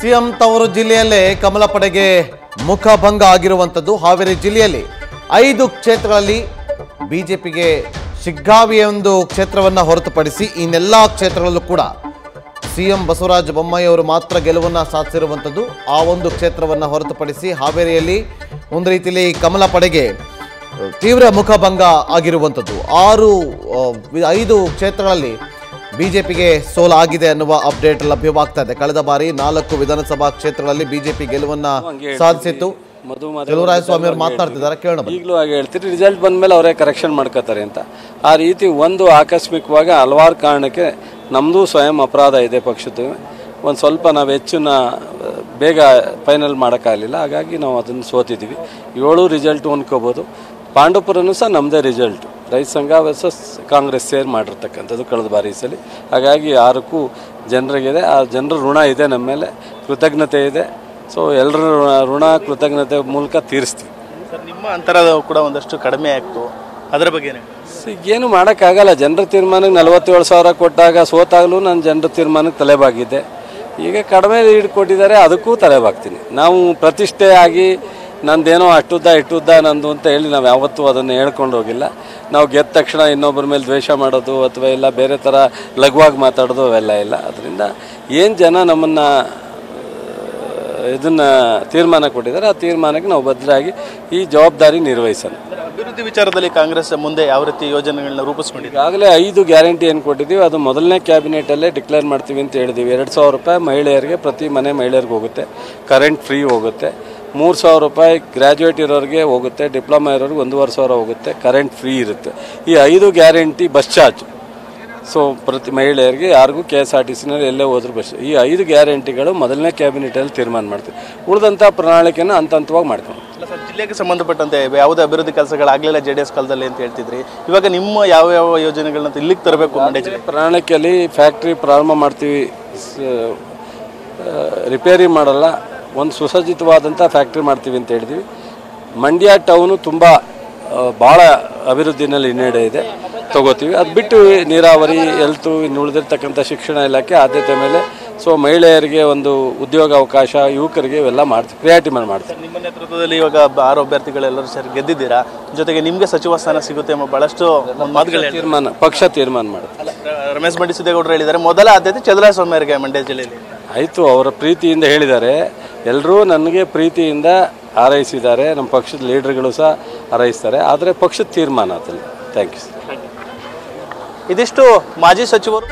CM ತವರು ಜಿಲ್ಲೆಯಲ್ಲೇ ಕಮಲ ಪಡೆಗೆ ಮುಖಭಂಗ ಆಗಿರುವಂಥದ್ದು ಹಾವೇರಿ ಜಿಲ್ಲೆಯಲ್ಲಿ ಐದು ಕ್ಷೇತ್ರಗಳಲ್ಲಿ ಬಿಜೆಪಿಗೆ ಶಿಗ್ಗಾವಿಯ ಒಂದು ಕ್ಷೇತ್ರವನ್ನು ಹೊರತುಪಡಿಸಿ ಇನ್ನೆಲ್ಲ ಕ್ಷೇತ್ರಗಳಲ್ಲೂ ಕೂಡ ಸಿಎಂ ಬಸವರಾಜ ಬೊಮ್ಮಾಯಿ ಅವರು ಮಾತ್ರ ಗೆಲುವನ್ನು ಸಾಧಿಸಿರುವಂಥದ್ದು ಆ ಒಂದು ಕ್ಷೇತ್ರವನ್ನು ಹೊರತುಪಡಿಸಿ ಹಾವೇರಿಯಲ್ಲಿ ಒಂದು ರೀತಿಯಲ್ಲಿ ಕಮಲ ಪಡೆಗೆ ತೀವ್ರ ಮುಖಭಂಗ ಆಗಿರುವಂಥದ್ದು ಆರು ಆ, ವಿ- ಐದು ಕ್ಷೇತ್ರಗಳಲ್ಲಿ ಬಿಜೆಪಿಗೆ ಸೋಲಾಗಿದೆ ಅನ್ನುವ ಅಪ್ಡೇಟ್ ಲಭ್ಯವಾಗ್ತಾ ಇದೆ ಕಳೆದ ಬಾರಿ ನಾಲ್ಕು ವಿಧಾನಸಭಾ ಕ್ಷೇತ್ರಗಳಲ್ಲಿ ಬಿಜೆಪಿ ಗೆಲುವನ್ನ ಸಾಧಿಸಿತ್ತು ಮಧು ಮಾಧವ್ ಚಲುವರಾಯಸ್ವಾಮಿ ಅವರು ಮಾತನಾಡ್ತಿದ್ದಾರೆ ಕೇಳೋಣ ಬನ್ನಿ. ಈಗಲೂ ಹಾಗೆ ಹೇಳ್ತೀರಿ ರಿಸಲ್ಟ್ ಬಂದಮೇಲೆ ಅವರೇ ಕರೆಕ್ಷನ್ ಮಾಡ್ಕೋತಾರೆ ಅಂತ ಆ ರೀತಿ ಒಂದು ಆಕಸ್ಮಿಕವಾಗಿ ಹಲವಾರು ಕಾರಣಕ್ಕೆ ನಮ್ಮದು ಸ್ವಯಂ ಅಪರಾಧ ಇದೆ ಪಕ್ಷದ ಒಂದು ಸ್ವಲ್ಪ ನಾವು ಹೆಚ್ಚಿನ ಬೇಗ ಫೈನಲ್ ಮಾಡೋಕ್ಕಾಗಲಿಲ್ಲ ಹಾಗಾಗಿ ನಾವು ಅದನ್ನು ಸೋತಿದ್ದೀವಿ ಏಳು ರಿಸಲ್ಟ್ ಅನ್ಕೋಬೋದು ಪಾಂಡವಪುರನೂ ಸಹ ನಮ್ಮದೇ ರಿಸಲ್ಟ್ ರೈತ ಸಂಘ ವರ್ಸಸ್ ಕಾಂಗ್ರೆಸ್ ಸೇರ್ ಮಾಡಿರ್ತಕ್ಕಂಥದ್ದು ಕಳೆದ ಬಾರಿ ಈ ಸಲ ಹಾಗಾಗಿ ಯಾರಕ್ಕೂ ಜನರಿಗಿದೆ ಆ ಜನರ ಋಣ ಇದೆ ನಮ್ಮ ಮೇಲೆ ಕೃತಜ್ಞತೆ ಇದೆ ಸೊ ಎಲ್ಲರ ಋಣ- ಋಣ ಕೃತಜ್ಞತೆ ಮೂಲಕ ತೀರಿಸ್ತೀವಿ ಸರ್ ನಿಮ್ಮ ಅಂತರ ಕೂಡ ಒಂದಷ್ಟು ಕಡಿಮೆ ಆಗ್ತು ಅದರ ಬಗ್ಗೆ ಏನು ಸೊ ಏನು ಮಾಡೋಕ್ಕಾಗಲ್ಲ ಜನರ ತೀರ್ಮಾನಕ್ಕೆ ನಲವತ್ತೇಳು ಸಾವಿರ ಕೊಟ್ಟಾಗ ಸೋತಾಗಲೂ ನಾನು ಜನರ ತೀರ್ಮಾನಕ್ಕೆ ತಲೆಬಾಗಿದ್ದೆ ಈಗ ಕಡಿಮೆ ಲೀಡ್ ಕೊಟ್ಟಿದ್ದಾರೆ ಅದಕ್ಕೂ ತಲೆಬಾಗ್ತೀನಿ ನಾವು ಪ್ರತಿಷ್ಠೆ ಆಗಿ ನಂದೇನೋ ಅಷ್ಟುದ್ದ ಇಟ್ಟುದ್ದ ನಂದು ಅಂತ ಹೇಳಿ ನಾವು ಯಾವತ್ತೂ ಅದನ್ನು ಹೇಳ್ಕೊಂಡು ಹೋಗಿಲ್ಲ ನಾವು ಗೆದ್ದ ತಕ್ಷಣ ಇನ್ನೊಬ್ಬರ ಮೇಲೆ ದ್ವೇಷ ಮಾಡೋದು ಅಥವಾ ಇಲ್ಲ ಬೇರೆ ಥರ ಲಘುವಾಗಿ ಮಾತಾಡೋದು ಅವೆಲ್ಲ ಇಲ್ಲ ಅದರಿಂದ ಏನು ಜನ ನಮ್ಮನ್ನು ಇದನ್ನು ತೀರ್ಮಾನ ಕೊಟ್ಟಿದ್ದಾರೆ ಆ ತೀರ್ಮಾನಕ್ಕೆ ನಾವು ಬದ್ಧರಾಗಿ ಈ ಜವಾಬ್ದಾರಿ ನಿರ್ವಹಿಸೋಣ ಅಭಿವೃದ್ಧಿ ವಿಚಾರದಲ್ಲಿ ಕಾಂಗ್ರೆಸ್ ಮುಂದೆ ಯಾವ ರೀತಿ ಯೋಜನೆಗಳನ್ನ ರೂಪಿಸ್ಕೊಂಡಿದೆ ಈಗಾಗಲೇ ಐದು ಗ್ಯಾರಂಟಿ ಏನು ಕೊಟ್ಟಿದ್ದೀವಿ ಅದು ಮೊದಲನೇ ಕ್ಯಾಬಿನೆಟಲ್ಲೇ ಡಿಕ್ಲೇರ್ ಮಾಡ್ತೀವಿ ಅಂತ ಹೇಳಿದ್ದೀವಿ ಎರಡು ಸಾವಿರ ರೂಪಾಯಿ ಮಹಿಳೆಯರಿಗೆ ಪ್ರತಿ ಮನೆ ಮಹಿಳೆಯರಿಗೆ ಹೋಗುತ್ತೆ ಕರೆಂಟ್ ಫ್ರೀ ಹೋಗುತ್ತೆ ಮೂರು ಸಾವಿರ ರೂಪಾಯಿ ಗ್ರ್ಯಾಜುಯೇಟ್ ಇರೋರಿಗೆ ಹೋಗುತ್ತೆ ಡಿಪ್ಲೊಮಾ ಇರೋರಿಗೆ ಒಂದೂವರೆ ಸಾವಿರ ಹೋಗುತ್ತೆ ಕರೆಂಟ್ ಫ್ರೀ ಇರುತ್ತೆ ಈ ಐದು ಗ್ಯಾರಂಟಿ ಬಸ್ ಚಾರ್ಜ್ ಸೊ ಪ್ರತಿ ಮಹಿಳೆಯರಿಗೆ ಯಾರಿಗೂ ಕೆ ಎಸ್ ಆರ್ ಟಿ ಸಿನಲ್ಲಿ ಎಲ್ಲೇ ಹೋದ್ರು ಬಸ್ ಈ ಐದು ಗ್ಯಾರಂಟಿಗಳು ಮೊದಲನೇ ಕ್ಯಾಬಿನೆಟಲ್ಲಿ ತೀರ್ಮಾನ ಮಾಡ್ತೀವಿ ಉಳಿದಂಥ ಪ್ರಣಾಳಿಕೆನ ಹಂತ ಹಂತವಾಗಿ ಮಾಡ್ಕೊಂಡು ಅಲ್ಲ ಸರ್ ಜಿಲ್ಲೆಗೆ ಸಂಬಂಧಪಟ್ಟಂತೆ ಯಾವುದೇ ಅಭಿವೃದ್ಧಿ ಕೆಲಸಗಳಾಗಲಿಲ್ಲ ಜೆ ಡಿ ಎಸ್ ಕಾಲದಲ್ಲಿ ಅಂತ ಹೇಳ್ತಿದ್ರಿ ಇವಾಗ ನಿಮ್ಮ ಯಾವ ಯಾವ ಯೋಜನೆಗಳನ್ನ ಇಲ್ಲಿಗೆ ತರಬೇಕು ಮಂಡ್ಯ ಜಿಲ್ಲೆ ಪ್ರಣಾಳಿಕೆಯಲ್ಲಿ ಫ್ಯಾಕ್ಟ್ರಿ ಪ್ರಾರಂಭ ಮಾಡ್ತೀವಿ ಸ- ಆ, ರಿಪೇರಿ ಮಾಡಲ್ಲ ಒಂದು ಸುಸಜ್ಜಿತವಾದಂಥ ಫ್ಯಾಕ್ಟ್ರಿ ಮಾಡ್ತೀವಿ ಅಂತ ಹೇಳಿದ್ವಿ ಮಂಡ್ಯ ಟೌನು ತುಂಬ ಭಾಳ ಅಭಿವೃದ್ಧಿನಲ್ಲಿ ಹಿನ್ನಡೆ ಇದೆ ತಗೋತೀವಿ ಅದು ಬಿಟ್ಟು ನೀರಾವರಿ ಹೆಲ್ತು ಇನ್ನು ಉಳಿದಿರ್ತಕ್ಕಂಥ ಶಿಕ್ಷಣ ಇಲಾಖೆ ಆದ್ಯತೆ ಮೇಲೆ ಸೊ ಮಹಿಳೆಯರಿಗೆ ಒಂದು ಉದ್ಯೋಗ ಅವಕಾಶ ಯುವಕರಿಗೆ ಇವೆಲ್ಲ ಮಾಡ್ತೀವಿ ಕ್ರಿಯಾಟಿ ಮೇಲೆ ಮಾಡ್ತೀವಿ ನಿಮ್ಮ ನೇತೃತ್ವದಲ್ಲಿ ಇವಾಗ ಬ- ಆರು ಅಭ್ಯರ್ಥಿಗಳೆಲ್ಲರೂ ಸೇರಿ ಗೆದ್ದಿದ್ದೀರಾ ಜೊತೆಗೆ ನಿಮಗೆ ಸಚಿವ ಸ್ಥಾನ ಸಿಗುತ್ತೆ ಎಂಬ ಬಹಳಷ್ಟು ಮಾತುಗಳು ಹೇಳ್ತಾರೆ. ತೀರ್ಮಾನ ಪಕ್ಷ ತೀರ್ಮಾನ ಮಾಡುತ್ತೆ ಅಲ್ಲ, ರ- ರಮೇಶ್ ಬಂಡಿ ಸಿದ್ದೇಗೌಡರು ಹೇಳಿದ್ದಾರೆ ಮೊದಲ ಆದ್ಯತೆ ಚಂದ್ರಸ್ವಾಮಿ ಅವರಿಗೆ ಮಂಡ್ಯ ಜಿಲ್ಲೆಯಲ್ಲಿ ಆಯಿತು ಅವರ ಪ್ರೀತಿಯಿಂದ ಹೇಳಿದ್ದಾರೆ ಎಲ್ಲರೂ ನನಗೆ ಪ್ರೀತಿಯಿಂದ ಹಾರೈಸಿದ್ದಾರೆ ನಮ್ಮ ಪಕ್ಷದ ಲೀಡರ್ಗಳು ಸಹ ಹಾರೈಸ್ತಾರೆ ಆದರೆ ಪಕ್ಷದ ತೀರ್ಮಾನ ಅದಲ್ಲ ಥ್ಯಾಂಕ್ ಯು ಇದಿಷ್ಟು ಮಾಜಿ ಸಚಿವರು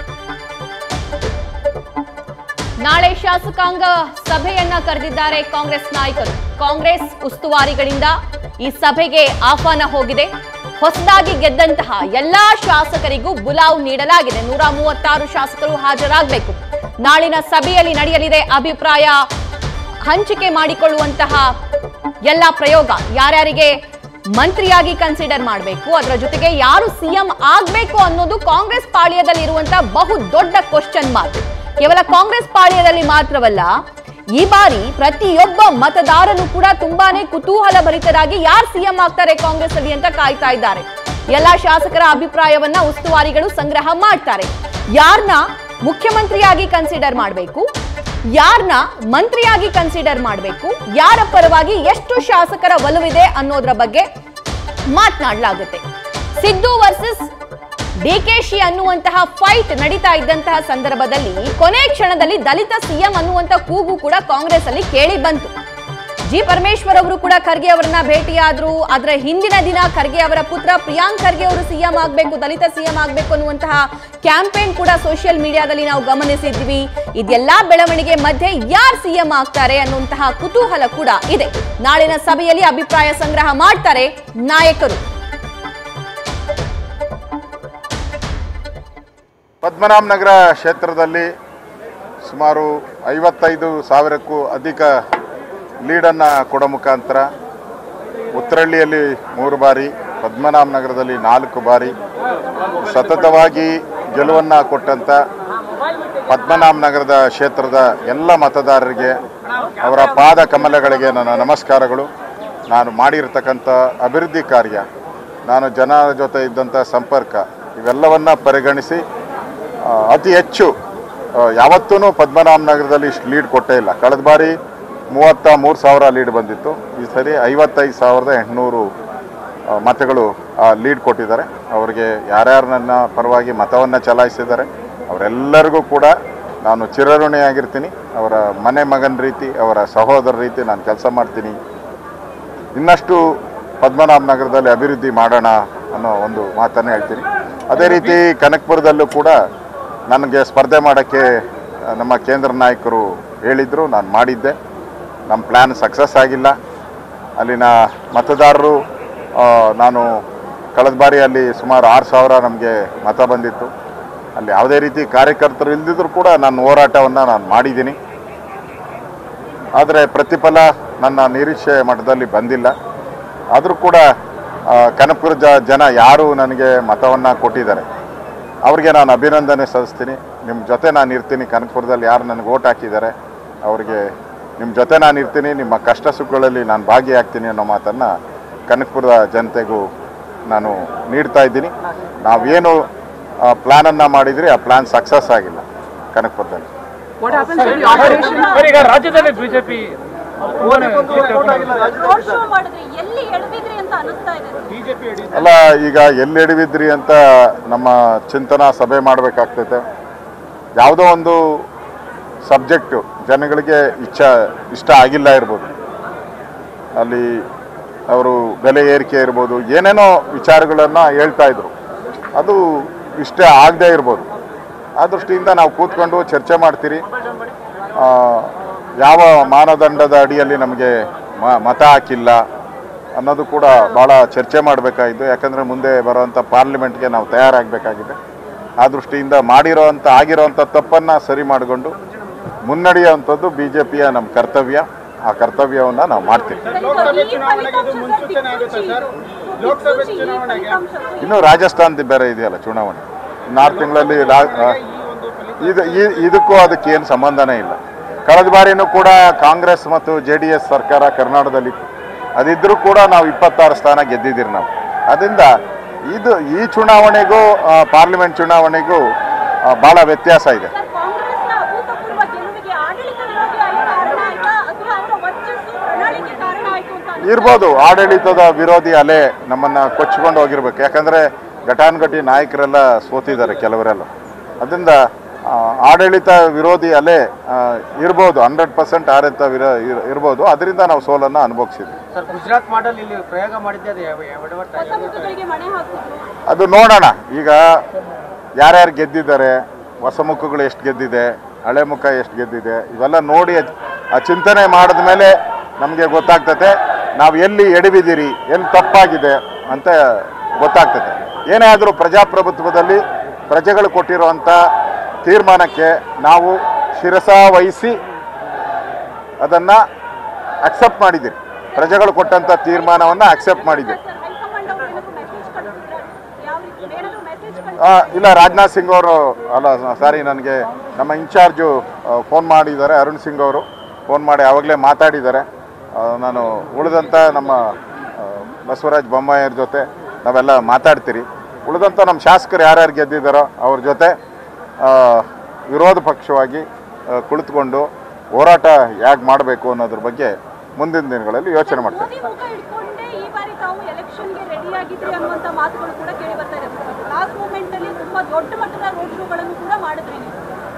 ನಾಳೆ ಶಾಸಕಾಂಗ ಸಭೆಯನ್ನ ಕರೆದಿದ್ದಾರೆ ಕಾಂಗ್ರೆಸ್ ನಾಯಕರು ಕಾಂಗ್ರೆಸ್ ಉಸ್ತುವಾರಿಗಳಿಂದ ಈ ಸಭೆಗೆ ಆಹ್ವಾನ ಹೋಗಿದೆ ಹೊಸದಾಗಿ ಗೆದ್ದಂತಹ ಎಲ್ಲಾ ಶಾಸಕರಿಗೂ ಬುಲಾವ್ ನೀಡಲಾಗಿದೆ ನೂರ ಮೂವತ್ತಾರು ಶಾಸಕರು ಹಾಜರಾಗಬೇಕು ನಾಳಿನ ಸಭೆಯಲ್ಲಿ ನಡೆಯಲಿದೆ ಅಭಿಪ್ರಾಯ ಹಂಚಿಕೆ ಮಾಡಿಕೊಳ್ಳುವಂತಹ ಎಲ್ಲ ಪ್ರಯೋಗ ಯಾರ್ಯಾರಿಗೆ ಮಂತ್ರಿಯಾಗಿ ಕನ್ಸಿಡರ್ ಮಾಡಬೇಕು ಅದರ ಜೊತೆಗೆ ಯಾರು ಸಿಎಂ ಆಗ್ಬೇಕು ಅನ್ನೋದು ಕಾಂಗ್ರೆಸ್ ಪಾಳ್ಯದಲ್ಲಿ ಇರುವಂತಹ ಬಹು ದೊಡ್ಡ ಕ್ವಶನ್ ಮಾರ್ಕ್ ಕೇವಲ ಕಾಂಗ್ರೆಸ್ ಪಾಳ್ಯದಲ್ಲಿ ಮಾತ್ರವಲ್ಲ ಈ ಬಾರಿ ಪ್ರತಿಯೊಬ್ಬ ಮತದಾರನು ಕೂಡ ತುಂಬಾನೇ ಕುತೂಹಲ ಭರಿತರಾಗಿ ಯಾರು ಸಿಎಂ ಆಗ್ತಾರೆ ಕಾಂಗ್ರೆಸ್ ಅಲ್ಲಿ ಅಂತ ಕಾಯ್ತಾ ಇದ್ದಾರೆ ಎಲ್ಲಾ ಶಾಸಕರ ಅಭಿಪ್ರಾಯವನ್ನ ಉಸ್ತುವಾರಿಗಳು ಸಂಗ್ರಹ ಮಾಡ್ತಾರೆ ಯಾರನ್ನ ಮುಖ್ಯಮಂತ್ರಿಯಾಗಿ ಕನ್ಸಿಡರ್ ಮಾಡಬೇಕು ಯಾರನ್ನ ಮಂತ್ರಿಯಾಗಿ ಕನ್ಸಿಡರ್ ಮಾಡಬೇಕು ಯಾರ ಪರವಾಗಿ ಎಷ್ಟು ಶಾಸಕರ ಒಲವಿದೆ ಅನ್ನೋದ್ರ ಬಗ್ಗೆ ಮಾತನಾಡಲಾಗುತ್ತೆ ಸಿದ್ದು ವರ್ಸಸ್ ಡಿಕೆಶಿ ಅನ್ನುವಂತಹ ಫೈಟ್ ನಡೀತಾ ಇದ್ದಂತಹ ಸಂದರ್ಭದಲ್ಲಿ ಕೊನೆ ಕ್ಷಣದಲ್ಲಿ ದಲಿತ ಸಿಎಂ ಅನ್ನುವಂತ ಕೂಗು ಕೂಡ ಕಾಂಗ್ರೆಸ್ ಅಲ್ಲಿ ಕೇಳಿ ಬಂತು ಜಿ ಪರಮೇಶ್ವರ್ ಅವರು ಕೂಡ ಖರ್ಗೆ ಅವರನ್ನ ಭೇಟಿಯಾದ್ರು ಅದರ ಹಿಂದಿನ ದಿನ ಖರ್ಗೆ ಅವರ ಪುತ್ರ ಪ್ರಿಯಾಂಕ್ ಖರ್ಗೆ ಅವರು ಸಿಎಂ ಆಗ್ಬೇಕು ದಲಿತ ಸಿಎಂ ಆಗ್ಬೇಕು ಅನ್ನುವಂತಹ ಕ್ಯಾಂಪೇನ್ ಕೂಡ ಸೋಷಿಯಲ್ ಮೀಡಿಯಾದಲ್ಲಿ ನಾವು ಗಮನಿಸಿದ್ವಿ ಇದೆಲ್ಲಾ ಬೆಳವಣಿಗೆ ಮಧ್ಯೆ ಯಾರು ಸಿಎಂ ಆಗ್ತಾರೆ ಅನ್ನುವಂತಹ ಕುತೂಹಲ ಕೂಡ ಇದೆ ನಾಳಿನ ಸಭೆಯಲ್ಲಿ ಅಭಿಪ್ರಾಯ ಸಂಗ್ರಹ ಮಾಡ್ತಾರೆ ನಾಯಕರು ಪದ್ಮನಾಭನಗರ ಕ್ಷೇತ್ರದಲ್ಲಿ ಸುಮಾರು ಐವತ್ತೈದು ಸಾವಿರಕ್ಕೂ ಅಧಿಕ ಲೀಡನ್ನು ಕೊಡೋ ಮುಖಾಂತರ ಉತ್ತರಹಳ್ಳಿಯಲ್ಲಿ ಮೂರು ಬಾರಿ ಪದ್ಮನಾಭನಗರದಲ್ಲಿ ನಾಲ್ಕು ಬಾರಿ ಸತತವಾಗಿ ಗೆಲುವನ್ನು ಕೊಟ್ಟಂಥ ಪದ್ಮನಾಭನಗರದ ಕ್ಷೇತ್ರದ ಎಲ್ಲ ಮತದಾರರಿಗೆ ಅವರ ಪಾದ ಕಮಲಗಳಿಗೆ ನನ್ನ ನಮಸ್ಕಾರಗಳು ನಾನು ಮಾಡಿರ್ತಕ್ಕಂಥ ಅಭಿವೃದ್ಧಿ ಕಾರ್ಯ ನಾನು ಜನರ ಜೊತೆ ಇದ್ದಂಥ ಸಂಪರ್ಕ ಇವೆಲ್ಲವನ್ನು ಪರಿಗಣಿಸಿ ಆ, ಅತಿ ಹೆಚ್ಚು ಯಾವತ್ತೂ ಪದ್ಮನಾಭ ನಗರದಲ್ಲಿ ಇಷ್ಟು ಲೀಡ್ ಕೊಟ್ಟೇ ಇಲ್ಲ ಕಳೆದ ಬಾರಿ ಮೂವತ್ತ ಮೂರು ಸಾವಿರ ಲೀಡ್ ಬಂದಿತ್ತು ಈ ಸರಿ ಐವತ್ತೈದು ಸಾವಿರದ ಎಂಟುನೂರು ಆ, ಮತಗಳು ಲೀಡ್ ಕೊಟ್ಟಿದ್ದಾರೆ ಅವರಿಗೆ ಯಾರ್ಯಾರು ನನ್ನ ಪರವಾಗಿ ಮತವನ್ನು ಚಲಾಯಿಸಿದ್ದಾರೆ ಅವರೆಲ್ಲರಿಗೂ ಕೂಡ ನಾನು ಚಿರಋಣಿಯಾಗಿರ್ತೀನಿ ಅವರ ಮನೆ ಮಗನ ರೀತಿ ಅವರ ಸಹೋದರ ರೀತಿ ನಾನು ಕೆಲಸ ಮಾಡ್ತೀನಿ ಇನ್ನಷ್ಟು ಪದ್ಮನಾಭ ನಗರದಲ್ಲಿ ಅಭಿವೃದ್ಧಿ ಮಾಡೋಣ ಅನ್ನೋ ಒಂದು ಮಾತನ್ನು ಹೇಳ್ತೀನಿ ಅದೇ ರೀತಿ ಕನಕಪುರದಲ್ಲೂ ಕೂಡ ನನಗೆ ಸ್ಪರ್ಧೆ ಮಾಡೋಕ್ಕೆ ಆ, ನಮ್ಮ ಕೇಂದ್ರ ನಾಯಕರು ಹೇಳಿದರು ನಾನು ಮಾಡಿದ್ದೆ ನಮ್ಮ ಪ್ಲ್ಯಾನ್ ಸಕ್ಸಸ್ ಆಗಿಲ್ಲ ಅಲ್ಲಿನ ಮತದಾರರು ಆ, ನಾನು ಕಳೆದ ಬಾರಿ ಅಲ್ಲಿ ಸುಮಾರು ಆರು ಸಾವಿರ ನಮಗೆ ಮತ ಬಂದಿತ್ತು ಅಲ್ಲಿ ಯಾವುದೇ ರೀತಿ ಕಾರ್ಯಕರ್ತರು ಇಲ್ದಿದ್ರು ಕೂಡ ನನ್ನ ಹೋರಾಟವನ್ನು ನಾನು ಮಾಡಿದ್ದೀನಿ ಆದರೆ ಪ್ರತಿಫಲ ನನ್ನ ನಿರೀಕ್ಷೆ ಮಟ್ಟದಲ್ಲಿ ಬಂದಿಲ್ಲ ಆದರೂ ಕೂಡ ಆ, ಕನಕಪುರ ಜ ಜನ ಯಾರು ನನಗೆ ಮತವನ್ನು ಕೊಟ್ಟಿದ್ದಾರೆ ಅವ್ರಿಗೆ ನಾನು ಅಭಿನಂದನೆ ಸಲ್ಲಿಸ್ತೀನಿ ನಿಮ್ಮ ಜೊತೆ ನಾನು ಇರ್ತೀನಿ ಕನಕಪುರದಲ್ಲಿ ಯಾರು ನನಗೆ ಓಟ್ ಹಾಕಿದ್ದಾರೆ ಅವರಿಗೆ ನಿಮ್ಮ ಜೊತೆ ನಾನು ಇರ್ತೀನಿ ನಿಮ್ಮ ಕಷ್ಟ ಸುಖಗಳಲ್ಲಿ ನಾನು ಭಾಗಿಯಾಗ್ತೀನಿ ಅನ್ನೋ ಮಾತನ್ನು ಕನಕಪುರದ ಜನತೆಗೂ ನಾನು ನೀಡ್ತಾ ಇದ್ದೀನಿ ನಾವೇನು ಪ್ಲ್ಯಾನನ್ನು ಮಾಡಿದ್ರಿ ಆ ಪ್ಲ್ಯಾನ್ ಸಕ್ಸಸ್ ಆಗಿಲ್ಲ ಕನಕಪುರದಲ್ಲಿ ಸರ್, ಈಗ ರಾಜ್ಯದಲ್ಲಿ ಬಿಜೆಪಿ ರೋಡ್ ಶೋ ಮಾಡಿದ್ರೆ ಎಲ್ಲಿ ಎಡವಿದ್ರಿ ಅಂತ ಅನಿಸ್ತಾ ಇದೆ ಅಲ್ಲ ಈಗ ಎಲ್ಲಿ ಹಿಡಿವಿದ್ರಿ ಅಂತ ನಮ್ಮ ಚಿಂತನಾ ಸಭೆ ಮಾಡಬೇಕಾಗ್ತೈತೆ ಯಾವುದೋ ಒಂದು ಸಬ್ಜೆಕ್ಟು ಜನಗಳಿಗೆ ಇಚ್ಛ ಇಷ್ಟ ಆಗಿಲ್ಲ ಇರ್ಬೋದು ಅಲ್ಲಿ ಅವರು ಬೆಲೆ ಏರಿಕೆ ಇರ್ಬೋದು ಏನೇನೋ ವಿಚಾರಗಳನ್ನು ಹೇಳ್ತಾ ಇದ್ರು ಅದು ಇಷ್ಟ ಆಗದೇ ಇರ್ಬೋದು ಆ ದೃಷ್ಟಿಯಿಂದ ನಾವು ಕೂತ್ಕೊಂಡು ಚರ್ಚೆ ಮಾಡ್ತೀರಿ ಆ, ಯಾವ ಮಾನದಂಡದ ಅಡಿಯಲ್ಲಿ ನಮಗೆ ಮ ಮತ ಹಾಕಿಲ್ಲ ಅನ್ನೋದು ಕೂಡ ಭಾಳ ಚರ್ಚೆ ಮಾಡಬೇಕಾಗಿದ್ದು ಯಾಕಂದರೆ ಮುಂದೆ ಬರುವಂಥ ಪಾರ್ಲಿಮೆಂಟ್ಗೆ ನಾವು ತಯಾರಾಗಬೇಕಾಗಿದೆ ಆ ದೃಷ್ಟಿಯಿಂದ ಮಾಡಿರೋವಂಥ ಆಗಿರೋವಂಥ ತಪ್ಪನ್ನು ಸರಿ ಮಾಡಿಕೊಂಡು ಮುನ್ನಡೆಯುವಂಥದ್ದು ಬಿ ಜೆ ಪಿಯ ನಮ್ಮ ಕರ್ತವ್ಯ ಆ ಕರ್ತವ್ಯವನ್ನು ನಾವು ಮಾಡ್ತೀವಿ ಲೋಕಸಭೆ ಚುನಾವಣೆಗೆ ಮುನ್ಸೂಚನೆ ಆಗುತ್ತೆ ಸರ್ ಲೋಕಸಭೆ ಚುನಾವಣೆಗೆ ಇನ್ನು ರಾಜಸ್ಥಾನದ ಬೇರೆ ಇದೆಯಲ್ಲ ಚುನಾವಣೆ ನಾಲ್ಕು ತಿಂಗಳಲ್ಲಿ ರಾ- ಆ, ಇದು ಈ- ಇದಕ್ಕೂ ಅದಕ್ಕೆ ಏನು ಸಂಬಂಧನೇ ಇಲ್ಲ ಕಳೆದ ಬಾರಿನೂ ಕೂಡ ಕಾಂಗ್ರೆಸ್ ಮತ್ತು ಜೆ ಡಿ ಎಸ್ ಸರ್ಕಾರ ಕರ್ನಾಟಕದಲ್ಲಿ ಅದಿದ್ರೂ ಕೂಡ ನಾವು ಇಪ್ಪತ್ತಾರು ಸ್ಥಾನ ಗೆದ್ದಿದ್ದೀರಿ ನಾವು ಅದರಿಂದ ಇದು ಈ ಚುನಾವಣೆಗೂ ಆ, ಪಾರ್ಲಿಮೆಂಟ್ ಚುನಾವಣೆಗೂ ಆ, ಭಾಳ ವ್ಯತ್ಯಾಸ ಇದೆ ಸರ್ ಕಾಂಗ್ರೆಸ್ನ ಅಭೂತಪೂರ್ವ ಗೆಲುವಿಗೆ ಆಡಳಿತ ವಿರೋಧಿ ಅಲೆ ಕಾರಣ ಆಯ್ತಾ ಅಥವಾ ಅವರ ವರ್ಚಸ್ಸು ಪ್ರಣಾಳಿಕೆ ಕಾರಣ ಆಯ್ತು ಅಂತ ಅನ್ಸುತ್ತಾ? ಇರ್ಬೋದು ಆಡಳಿತದ ವಿರೋಧಿ ಅಲೆ ನಮ್ಮನ್ನ ಕೊಚ್ಚಿಕೊಂಡು ಹೋಗಿರ್ಬೇಕು ಯಾಕಂದ್ರೆ ಘಟಾನುಘಟಿ ನಾಯಕರೆಲ್ಲ ಸೋತಿದ್ದಾರೆ ಕೆಲವರೆಲ್ಲ ಅದರಿಂದ ಆ, ಆಡಳಿತ ವಿರೋಧಿ ಅಲೆ ಆ, ಇರ್ಬೋದು ಹಂಡ್ರೆಡ್ ಪರ್ಸೆಂಟ್ ಆಡಳಿತ ವಿರೋ ಇರ್- ಇರ್ಬೋದು ಅದರಿಂದ ನಾವು ಸೋಲನ್ನು ಅನುಭವಿಸಿದ್ವಿ ಸರ್ ಗುಜರಾತ್ ಮಾಡಲ್ ಇಲ್ಲಿ ಪ್ರಯೋಗ ಮಾಡಿದ್ದೆ ಅದು ಯಾವ- ಯಾವ- ಎಡವಟ್ಟ ಹೊಸ ಮುಖಗಳಿಗೆ ಮಣೆ ಹಾಕಿದ್ರು ಅದು ನೋಡೋಣ ಈಗ ಯಾರ್ಯಾರು ಗೆದ್ದಿದ್ದಾರೆ ಹೊಸ ಮುಖಗಳು ಎಷ್ಟು ಗೆದ್ದಿದೆ ಹಳೆ ಮುಖ ಎಷ್ಟು ಗೆದ್ದಿದೆ ಇವೆಲ್ಲ ನೋಡಿ ಅದ್- ಆ ಚಿಂತನೆ ಮಾಡಿದ ಮೇಲೆ ನಮಗೆ ಗೊತ್ತಾಗ್ತತೆ ನಾವು ಎಲ್ಲಿ ಎಡವಿದ್ದೀರಿ ಎಲ್ಲಿ ತಪ್ಪಾಗಿದೆ ಅಂತ ಗೊತ್ತಾಗ್ತದೆ ಏನೇ ಆದರೂ ಪ್ರಜಾಪ್ರಭುತ್ವದಲ್ಲಿ ಪ್ರಜೆಗಳು ಕೊಟ್ಟಿರುವಂಥ ತೀರ್ಮಾನಕ್ಕೆ ನಾವು ಶಿರಸ ವಹಿಸಿ ಅದನ್ನು ಅಕ್ಸೆಪ್ಟ್ ಮಾಡಿದ್ದೀರಿ ಪ್ರಜೆಗಳು ಕೊಟ್ಟಂಥ ತೀರ್ಮಾನವನ್ನು ಅಕ್ಸೆಪ್ಟ್ ಮಾಡಿದ್ದೀರಿ ಸರ್ ಹೈಕಮಾಂಡ್ ಅವರು ಏನಾದ್ರು ಮೆಸೇಜ್ ಕಳಿಸಿದ್ರೆ ಯಾವ ರೀತಿ ಏನಾದ್ರು ಮೆಸೇಜ್ ಆ, ಇಲ್ಲ ರಾಜನಾಥ್ ಸಿಂಗ್ ಅವರು ಅಲ್ಲ ಸಾರಿ ನನಗೆ ನಮ್ಮ ಇನ್ಚಾರ್ಜು ಫೋನ್ ಮಾಡಿದ್ದಾರೆ ಅರುಣ್ ಸಿಂಗ್ ಅವರು ಫೋನ್ ಮಾಡಿ ಆವಾಗಲೇ ಮಾತಾಡಿದ್ದಾರೆ ಆ, ನಾನು ಉಳಿದಂಥ ನಮ್ಮ ಆ, ಬಸವರಾಜ ಬೊಮ್ಮಾಯಿಯವ್ರ ಜೊತೆ ನಾವೆಲ್ಲ ಮಾತಾಡ್ತೀರಿ ಉಳಿದಂಥ ನಮ್ಮ ಶಾಸಕರು ಯಾರ್ಯಾರು ಗೆದ್ದಿದ್ದಾರೋ ಅವ್ರ ಜೊತೆ ಆ, ವಿರೋಧ ಪಕ್ಷವಾಗಿ ಆ, ಕುಳಿತುಕೊಂಡು ಹೋರಾಟ ಹೇಗೆ ಮಾಡಬೇಕು ಅನ್ನೋದ್ರ ಬಗ್ಗೆ ಮುಂದಿನ ದಿನಗಳಲ್ಲಿ ಯೋಚನೆ ಮಾಡ್ತೀವಿ ಮೋದಿ ಮುಖ ಇಟ್ಕೊಂಡೇ ಈ ಬಾರಿ ತಾವು ಎಲೆಕ್ಷನ್ಗೆ ರೆಡಿ ಆಗಿದ್ರಿ ಅನ್ನುವಂತ ಮಾತುಗಳು ಕೂಡ ಕೇಳಿ ಬರ್ತಾ ಇದೆ ಲಾಸ್ಟ್ ಮೂಮೆಂಟ್ ಅಲ್ಲಿ ತುಂಬಾ ದೊಡ್ಡ ಮಟ್ಟದ ರೋಡ್ ಶೋಗಳನ್ನು ಕೂಡ ಮಾಡಿದ್ರಿ ನೀವು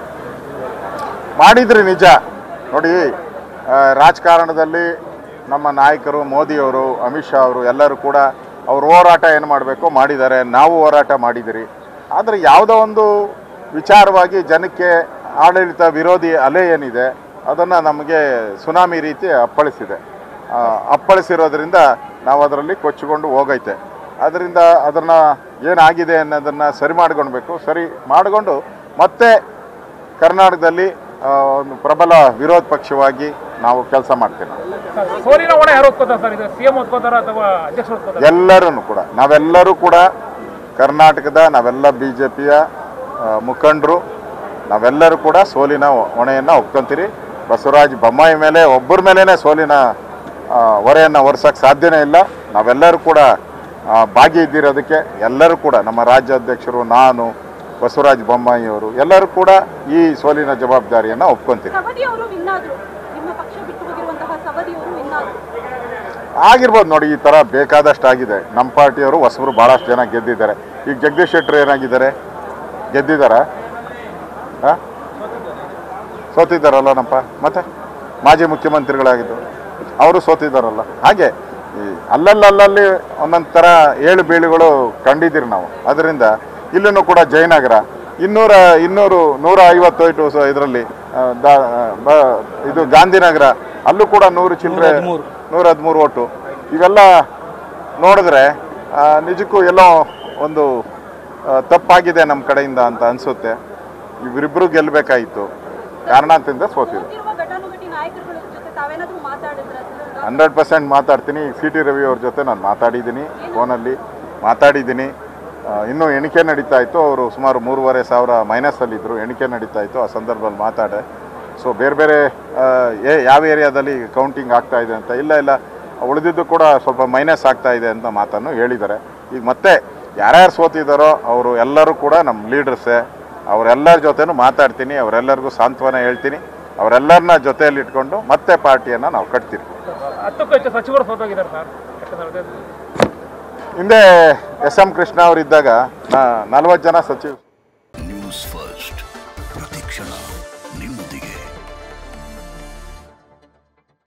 ಮಾಡಿದ್ರಿ ನಿಜ ನೋಡಿ ಆ, ರಾಜಕಾರಣದಲ್ಲಿ ನಮ್ಮ ನಾಯಕರು ಮೋದಿಯವರು ಅಮಿತ್ ಶಾ ಅವರು ಎಲ್ಲರೂ ಕೂಡ ಅವ್ರ ಹೋರಾಟ ಏನು ಮಾಡಬೇಕು ಮಾಡಿದ್ದಾರೆ ನಾವು ಹೋರಾಟ ಮಾಡಿದಿರಿ ಆದರೆ ಯಾವುದೋ ಒಂದು ವಿಚಾರವಾಗಿ ಜನಕ್ಕೆ ಆಡಳಿತ ವಿರೋಧಿ ಅಲೆ ಏನಿದೆ ಅದನ್ನು ನಮಗೆ ಸುನಾಮಿ ರೀತಿ ಅಪ್ಪಳಿಸಿದೆ ಆ, ಅಪ್ಪಳಿಸಿರೋದ್ರಿಂದ ನಾವು ಅದರಲ್ಲಿ ಕೊಚ್ಚಿಕೊಂಡು ಹೋಗೈತೆ ಅದರಿಂದ ಅದನ್ನು ಏನಾಗಿದೆ ಅನ್ನೋದನ್ನು ಸರಿ ಮಾಡ್ಕೊಳ್ಬೇಕು ಸರಿ ಮಾಡಿಕೊಂಡು ಮತ್ತೆ ಕರ್ನಾಟಕದಲ್ಲಿ ಆ, ಒಂದು ಪ್ರಬಲ ವಿರೋಧ ಪಕ್ಷವಾಗಿ ನಾವು ಕೆಲಸ ಮಾಡ್ತೀವಿ ನಾವು ಸೋಲಿನ ಹೊಣೆ ಯಾರು ಒಪ್ಕೋತಾರೆ ಸರ್ ಇದು ಸಿಎಂ ಒಪ್ಕೋತಾರ ಅಥವಾ ಅಧ್ಯಕ್ಷರು ಒಪ್ಕೋತಾರ ಎಲ್ಲರೂ ಕೂಡ ನಾವೆಲ್ಲರೂ ಕೂಡ ಕರ್ನಾಟಕದ ನಾವೆಲ್ಲ ಬಿ ಜೆ ಪಿಯ ಮುಖಂಡರು ನಾವೆಲ್ಲರೂ ಕೂಡ ಸೋಲಿನ ಹೊಣೆಯನ್ನು ಒಪ್ಕೊಂತೀರಿ ಬಸವರಾಜ ಬೊಮ್ಮಾಯಿ ಮೇಲೆ ಒಬ್ಬರ ಮೇಲೇ ಸೋಲಿನ ಆ, ಹೊರೆಯನ್ನು ಹೊರ್ಸೋಕ್ಕೆ ಸಾಧ್ಯನೇ ಇಲ್ಲ ನಾವೆಲ್ಲರೂ ಕೂಡ ಆ, ಭಾಗಿ ಇದ್ದಿರೋದಕ್ಕೆ ಎಲ್ಲರೂ ಕೂಡ ನಮ್ಮ ರಾಜ್ಯಾಧ್ಯಕ್ಷರು ನಾನು ಬಸವರಾಜ ಬೊಮ್ಮಾಯಿ ಅವರು ಎಲ್ಲರೂ ಕೂಡ ಈ ಸೋಲಿನ ಜವಾಬ್ದಾರಿಯನ್ನು ಒಪ್ಕೊಂತೀರಿ ಸವದಿ ಅವರು ವಿನ್ ಆದ್ರು ನಿಮ್ಮ ಪಕ್ಷ ಬಿಟ್ಟು ಹೋಗಿರುವಂತಹ ಸವದಿ ಅವರು ವಿನ್ ಆದ್ರು ಆಗಿರ್ಬೋದು ನೋಡಿ ಈ ಥರ ಬೇಕಾದಷ್ಟು ಆಗಿದೆ ನಮ್ಮ ಪಾರ್ಟಿಯವರು ಹೊಸಬರು ಭಾಳಷ್ಟು ಜನ ಗೆದ್ದಿದ್ದಾರೆ ಈಗ ಜಗದೀಶ್ ಶೆಟ್ಟರ್ ಏನಾಗಿದ್ದಾರೆ ಗೆದ್ದಿದ್ದಾರಾ ಹಾಂ ಸೋತಿದ್ದಾರಲ್ಲ ನಮ್ಮಪ್ಪ ಮತ್ತೆ ಮಾಜಿ ಮುಖ್ಯಮಂತ್ರಿಗಳಾಗಿದ್ದು ಅವರು ಸೋತಿದ್ದಾರಲ್ಲ ಹಾಗೆ ಈ ಅಲ್ಲಲ್ಲಲ್ಲಿ ಒಂದೊಂದು ಥರ ಏಳು ಬೀಳುಗಳು ಕಂಡಿದ್ದೀರಿ ನಾವು ಅದರಿಂದ ಇಲ್ಲೂ ಕೂಡ ಜಯನಗರ ಇನ್ನೂರ ಇನ್ನೂರು ನೂರ ಐವತ್ತೈದು ಇದರಲ್ಲಿ ಇದು ಗಾಂಧಿನಗರ ಅಲ್ಲೂ ಕೂಡ ನೂರು ಚಿಲ್ಲರೆ ನೂರ ಹದಿಮೂರು ಓಟು ಇವೆಲ್ಲ ನೋಡಿದ್ರೆ ಆ, ನಿಜಕ್ಕೂ ಎಲ್ಲೋ ಒಂದು ಆ, ತಪ್ಪಾಗಿದೆ ನಮ್ಮ ಕಡೆಯಿಂದ ಅಂತ ಅನಿಸುತ್ತೆ ಇವರಿಬ್ಬರು ಗೆಲ್ಲಬೇಕಾಯಿತು ಕಾರಣಾಂತರಿಂದ ಸೋತಿದ್ರು ಇರುವ ಘಟಾನುಘಟಿ ನಾಯಕರುಗಳ ಜೊತೆ ತಾವೇನಾದ್ರೂ ಮಾತಾಡಿದ್ರ ಹಂಡ್ರೆಡ್ ಪರ್ಸೆಂಟ್ ಮಾತಾಡ್ತೀನಿ ಸಿ ಟಿ ರವಿ ಅವ್ರ ಜೊತೆ ನಾನು ಮಾತಾಡಿದ್ದೀನಿ ಫೋನಲ್ಲಿ ಮಾತಾಡಿದ್ದೀನಿ ಆ, ಇನ್ನೂ ಎಣಿಕೆ ನಡೀತಾ ಇತ್ತು ಅವರು ಸುಮಾರು ಮೂರುವರೆ ಸಾವಿರ ಮೈನಸಲ್ಲಿದ್ದರು ಎಣಿಕೆ ನಡೀತಾ ಇತ್ತು ಆ ಸಂದರ್ಭದಲ್ಲಿ ಮಾತಾಡೆ ಸೊ ಬೇರೆ ಬೇರೆ ಆ, ಏ ಯಾವ ಏರಿಯಾದಲ್ಲಿ ಕೌಂಟಿಂಗ್ ಆಗ್ತಾ ಇದೆ ಅಂತ ಇಲ್ಲ ಇಲ್ಲ ಉಳಿದಿದ್ದು ಕೂಡ ಸ್ವಲ್ಪ ಮೈನಸ್ ಆಗ್ತಾ ಇದೆ ಅಂತ ಮಾತನ್ನು ಹೇಳಿದ್ದಾರೆ ಈಗ ಮತ್ತೆ ಯಾರ್ಯಾರು ಸೋತಿದ್ದಾರೋ ಅವರು ಎಲ್ಲರೂ ಕೂಡ ನಮ್ಮ ಲೀಡರ್ಸೇ ಅವರೆಲ್ಲರ ಜೊತೆನೂ ಮಾತಾಡ್ತೀನಿ ಅವರೆಲ್ಲರಿಗೂ ಸಾಂತ್ವನ ಹೇಳ್ತೀನಿ ಅವರೆಲ್ಲರನ್ನ ಜೊತೆಯಲ್ಲಿ ಇಟ್ಕೊಂಡು ಮತ್ತೆ ಪಾರ್ಟಿಯನ್ನು ನಾವು ಕಟ್ತೀವಿ ಹತ್ತಕ್ಕೂ ಹೆಚ್ಚು ಸಚಿವರು ಸೋತೋಗಿದ್ದಾರೆ ಸರ್ ಯಾಕಂದ್ರೆ ಅದೇ ಹಿಂದೆ ಎಸ್ ಎಂ ಕೃಷ್ಣ ಅವರಿದ್ದಾಗ ನಲ್ವತ್ತು ಜನ ಸಚಿವ